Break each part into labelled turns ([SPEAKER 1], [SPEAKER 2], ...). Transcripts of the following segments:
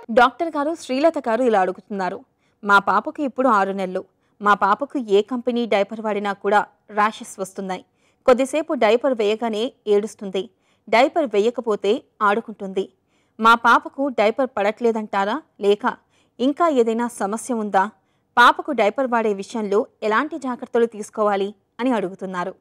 [SPEAKER 1] doctor గారు శ్రీలత గారు ఇలా అడుగుతున్నారు మా పాపకు ఇప్పుడు ఆరు నెలలు మా పాపకు ఏ కంపెనీ డైపర్ వాడినా కూడా ర్యాషెస్ వస్తున్నాయి కొద్దిసేపు డైపర్ వేయగానే ఏడుస్తుంది డైపర్ వేయకపోతే ఆడుకుంటుంది మా పాపకు డైపర్ పడట్లేదంటారా లేక ఇంకా ఏదైనా సమస్య ఉందా పాపకు డైపర్ వాడే విషయంలో ఎలాంటి జాగ్రత్తలు తీసుకోవాలి అని అడుగుతున్నారు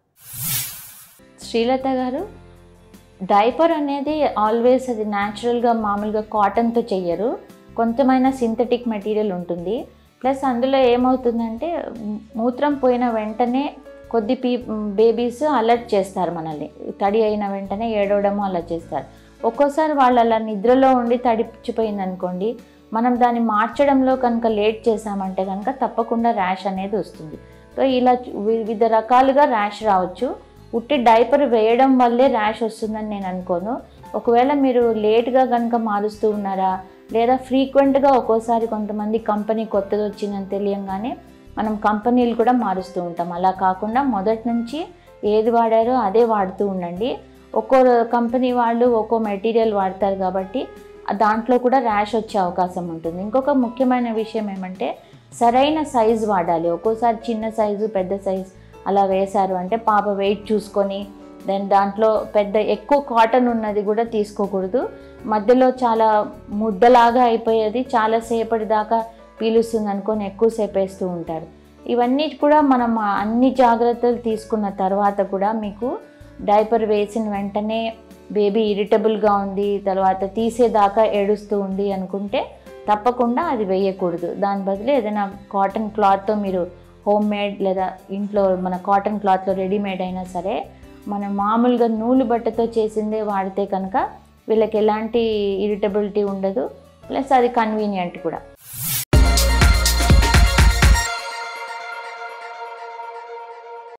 [SPEAKER 2] శ్రీలత గారు డైపర్ అనేది ఆల్వేస్ అది న్యాచురల్గా మామూలుగా కాటన్తో చెయ్యరు కొంచెమైన సింథటిక్ మెటీరియల్ ఉంటుంది ప్లస్ అందులో ఏమవుతుందంటే మ్, మూత్రం పోయిన వెంటనే కొద్ది పీ బేబీస్ అలర్ట్ చేస్తారు మనల్ని తడి అయిన వెంటనే ఏడవడము అలా చేస్తారు ఒక్కోసారి వాళ్ళు అలా నిద్రలో ఉండి తడిచిపోయింది అనుకోండి మనం దాన్ని మార్చడంలో కనుక లేట్ చేసామంటే కనుక తప్పకుండా ర్యాష్ అనేది వస్తుంది సో ఇలా చు- వివిధ రకాలుగా ర్యాష్ రావచ్చు ఉట్టి డైపర్ వేయడం వల్లే ర్యాష్ వస్తుందని నేను అనుకోను ఒకవేళ మీరు లేట్గా కనుక మారుస్తూ ఉన్నారా లేదా ఫ్రీక్వెంట్గా ఒక్కోసారి కొంతమంది కంపెనీ కొత్తది వచ్చిందని తెలియంగానే మనం కంపెనీలు కూడా మారుస్తూ ఉంటాం అలా కాకుండా మొదటి నుంచి ఏది వాడారో అదే వాడుతూ ఉండండి ఒక్కో కంపెనీ వాళ్ళు ఒక్కో మెటీరియల్ వాడతారు కాబట్టి ఆ దాంట్లో కూడా ర్యాష్ వచ్చే అవకాశం ఉంటుంది ఇంకొక ముఖ్యమైన విషయం ఏమంటే సరైన సైజు వాడాలి ఒక్కోసారి చిన్న సైజు పెద్ద సైజు అలా వేశారు అంటే పాప వెయిట్ చూసుకొని దెన్ దాంట్లో పెద్ద ఎక్కువ కాటన్ ఉన్నది కూడా తీసుకోకూడదు మధ్యలో చాలా ముద్దలాగా అయిపోయేది చాలా సేపటి దాకా పీలుస్తుంది అనుకొని ఎక్కువసేపు వేస్తూ ఉంటారు ఇవన్నీ కూడా మనం అన్ని జాగ్రత్తలు తీసుకున్న తర్వాత కూడా మీకు డైపర్ వేసిన వెంటనే బేబీ ఇరిటబుల్గా ఉంది తర్వాత తీసేదాకా ఏడుస్తూ ఉంది అనుకుంటే తప్పకుండా అది వేయకూడదు దాని బదులు ఏదైనా కాటన్ క్లాత్తో మీరు హోమ్ మేడ్ లేదా ఇంట్లో మన కాటన్ క్లాత్లో రెడీమేడ్ అయినా సరే మనం మామూలుగా నూలు బట్టతో చేసిందే వాడితే కనుక వీళ్ళకి ఎలాంటి ఇరిటబిలిటీ ఉండదు ప్లస్ అది కన్వీనియంట్ కూడా